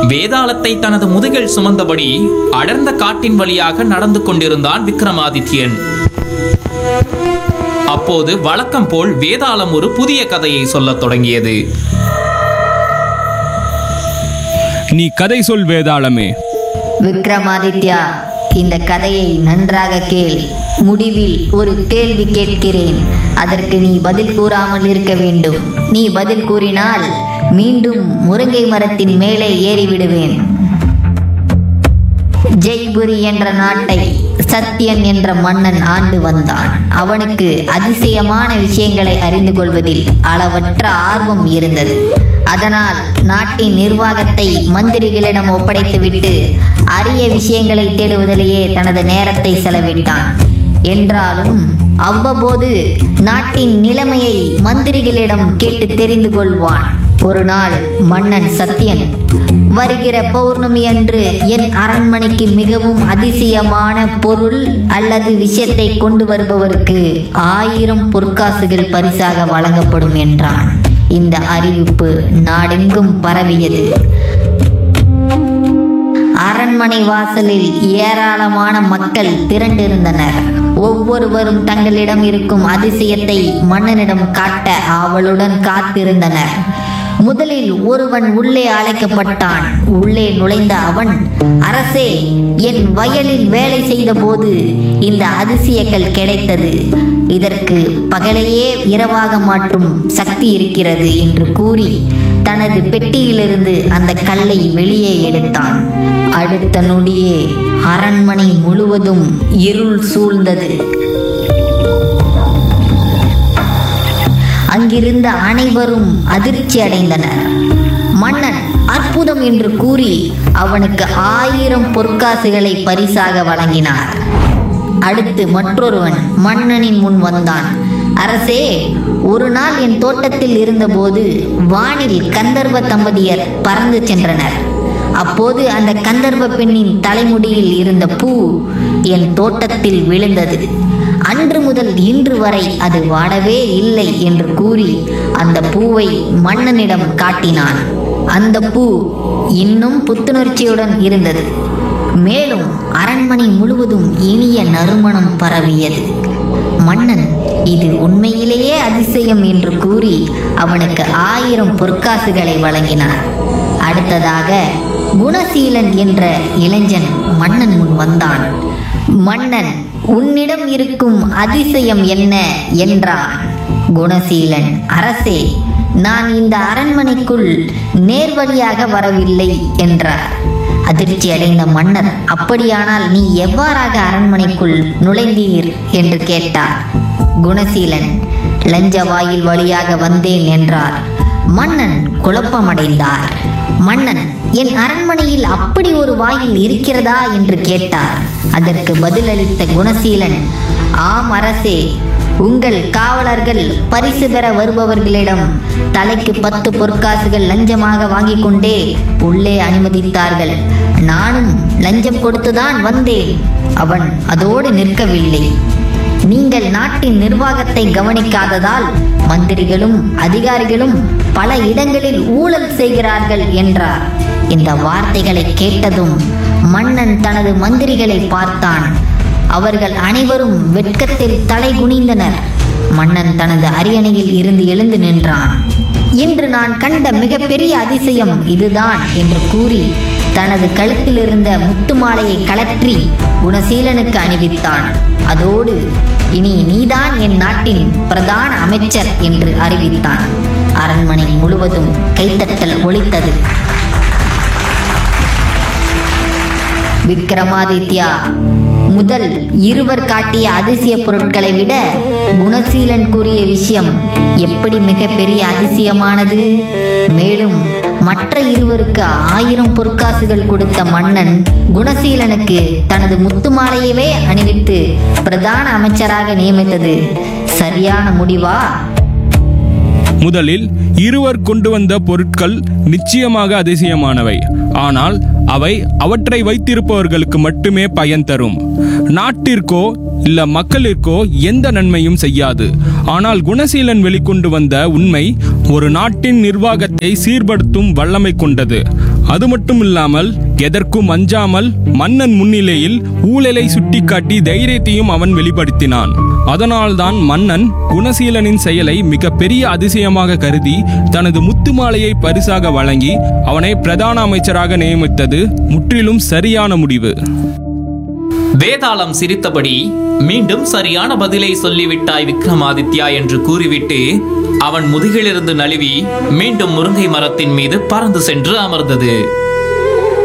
வேதாளத்தை தனது முதுகில் சுமந்தபடி அடர்ந்த காட்டின் வழியாக நடந்து கொண்டிருந்தான் விக்ரமாதித்யன் அப்போது வழக்கம் போல் வேதாளம் ஒரு புதிய கதையை சொல்லத் தொடங்கியது நீ கதை சொல் வேதாளமே விக்ரமாதித்யா இந்த கதையை நன்றாக கேள் முடிவில் ஒரு கேள்வி கேட்கிறேன் அதற்கு நீ பதில் கூறாமல் இருக்க வேண்டும் நீ பதில் கூறினால் மீண்டும் முருங்கை மரத்தின் மேலே ஏறிவிடுவேன் ஜெய்புரி என்ற நாட்டை சத்தியன் என்ற மன்னன் ஆண்டு வந்தான் அவனுக்கு அதிசயமான விஷயங்களை அறிந்து கொள்வதில் அளவற்ற ஆர்வம் இருந்தது அதனால் நாட்டின் நிர்வாகத்தை மந்திரிகளிடம் ஒப்படைத்துவிட்டு அரிய விஷயங்களை தேடுவதிலேயே தனது நேரத்தை செலவிட்டான் என்றாலும் அவ்வப்போது நாட்டின் நிலைமையை மந்திரிகளிடம் கேட்டு தெரிந்து கொள்வான் ஒரு நாள் மன்னன் சத்தியன் வருகிற பௌர்ணமி அன்று என் அரண்மனைக்கு மிகவும் அதிசயமான பொருள் அல்லது விஷயத்தை கொண்டு வருபவருக்கு ஆயிரம் பொற்காசுகள் பரிசாக வழங்கப்படும் என்றான் இந்த அறிவிப்பு நாடெங்கும் பரவியது அரண்மனை வாசலில் ஏராளமான மக்கள் திரண்டிருந்தனர் ஒவ்வொருவரும் தங்களிடம் இருக்கும் அதிசயத்தை மன்னனிடம் காட்ட ஆவலுடன் காத்திருந்தனர் முதலில் ஒருவன் உள்ளே அழைக்கப்பட்டான் உள்ளே நுழைந்த அவன் அரசே என் வயலில் வேலை செய்தபோது இந்த அதிசயங்கள் கிடைத்தது இதற்கு பகலையே இரவாக மாற்றும் சக்தி இருக்கிறது என்று கூறி தனது பெட்டியிலிருந்து அந்த கல்லை வெளியே எடுத்தான் அடுத்த நொடியே அரண்மனை முழுவதும் இருள் சூழ்ந்தது அங்கிருந்த அனைவரும் அதிர்ச்சி அடைந்தனர் மன்னன் அற்புதம் என்று கூறி அவனுக்கு ஆயிரம் பொற்காசுகளை பரிசாக வழங்கினார் அடுத்து மற்றொருவன் மன்னனின் முன் வந்தான் அரசே ஒரு நாள் என் தோட்டத்தில் இருந்தபோது வானில் கந்தர்வ தம்பதியர் பறந்து சென்றனர் அப்போது அந்த கந்தர்வ பெண்ணின் தலைமுடியில் இருந்த பூ என் தோட்டத்தில் விழுந்தது அன்று முதல் இன்று வரை அது வாடவே இல்லை என்று கூறி அந்த பூவை மன்னனிடம் காட்டினான் அந்த பூ இன்னும் புத்துணர்ச்சியுடன் இருந்தது மேலும் அரண்மனை முழுவதும் இனிய நறுமணம் பரவியது மன்னன் இது உண்மையிலேயே அதிசயம் என்று கூறி அவனுக்கு ஆயிரம் பொற்காசுகளை வழங்கினார் அடுத்ததாக குணசீலன் என்ற இளைஞன் மன்னன் முன் வந்தான் மன்னன் உன்னிடம் இருக்கும் அதிசயம் என்ன என்றான் குணசீலன் அரசே நான் இந்த அரண்மனைக்குள் நேர்வழியாக வரவில்லை என்றார் அதிர்ச்சி அடைந்த மன்னர் அப்படியானால் நீ எவ்வாறாக அரண்மனைக்குள் நுழைந்தீர் என்று கேட்டார் குணசீலன் லஞ்ச வாயில் வழியாக வந்தேன் என்றார் மன்னன் குழப்பமடைந்தார் மன்னன் என் அரண்மனையில் அப்படி ஒரு வாயில் இருக்கிறதா என்று கேட்டார் அதற்கு பதிலளித்த குணசீலன் ஆம் அரசே உங்கள் காவலர்கள் பரிசு பெற வருபவர்களிடம் தலைக்கு பத்து பொற்காசுகள் லஞ்சமாக வாங்கிக் கொண்டே உள்ளே அனுமதித்தார்கள் நானும் லஞ்சம் கொடுத்துதான் வந்தேன் அவன் அதோடு நிற்கவில்லை நீங்கள் நாட்டின் நிர்வாகத்தை கவனிக்காததால் மந்திரிகளும் அதிகாரிகளும் பல இடங்களில் ஊழல் செய்கிறார்கள் என்றார் இந்த வார்த்தைகளை கேட்டதும் மன்னன் தனது மந்திரிகளை பார்த்தான் அவர்கள் அனைவரும் வெட்கத்தில் தலை குனிந்தனர் மன்னன் தனது அரியணையில் இருந்து எழுந்து நின்றான் இன்று நான் கண்ட மிகப்பெரிய அதிசயம் இதுதான் என்று கூறி தனது கழுத்தில் இருந்த முத்து மாலையை கலற்றி குணசீலனுக்கு அணிவித்தான் அதோடு இனி நீதான் என் நாட்டின் பிரதான அமைச்சர் என்று அறிவித்தான் அரண்மனை முழுவதும் கைத்தட்டல் ஒலித்தது விக்ரமாதித்யா முதல் இருவர் காட்டிய அதிசய பொருட்களை விட குணசீலன் கூறிய விஷயம் எப்படி மிகப்பெரிய அதிசயமானது மேலும் மற்ற இருவருக்கு ஆயிரம் பொற்காசுகள் கொடுத்த மன்னன் குணசீலனுக்கு தனது முத்து மாலையவே அணிவித்து பிரதான அமைச்சராக நியமித்தது சரியான முடிவா முதலில் இருவர் கொண்டு வந்த பொருட்கள் நிச்சயமாக அதிசயமானவை ஆனால் அவை அவற்றை வைத்திருப்பவர்களுக்கு மட்டுமே பயன் தரும் நாட்டிற்கோ இல்ல மக்களிற்கோ எந்த நன்மையும் செய்யாது ஆனால் குணசீலன் வெளிக்கொண்டு வந்த உண்மை ஒரு நாட்டின் நிர்வாகத்தை சீர்படுத்தும் வல்லமை கொண்டது அது மட்டும் இல்லாமல் எதற்கும் அஞ்சாமல் மன்னன் முன்னிலையில் ஊழலை சுட்டிக்காட்டி தைரியத்தையும் அவன் வெளிப்படுத்தினான் அதனால்தான் மன்னன் குணசீலனின் செயலை மிக பெரிய அதிசயமாக கருதி தனது முத்து மாலையை பரிசாக வழங்கி அவனை பிரதான அமைச்சராக நியமித்தது முற்றிலும் சரியான முடிவு வேதாளம் சிரித்தபடி மீண்டும் சரியான பதிலை சொல்லிவிட்டாய் விக்ரமாதித்யா என்று கூறிவிட்டு அவன் முதுகிலிருந்து நழுவி மீண்டும் முருங்கை மரத்தின் மீது பறந்து சென்று அமர்ந்தது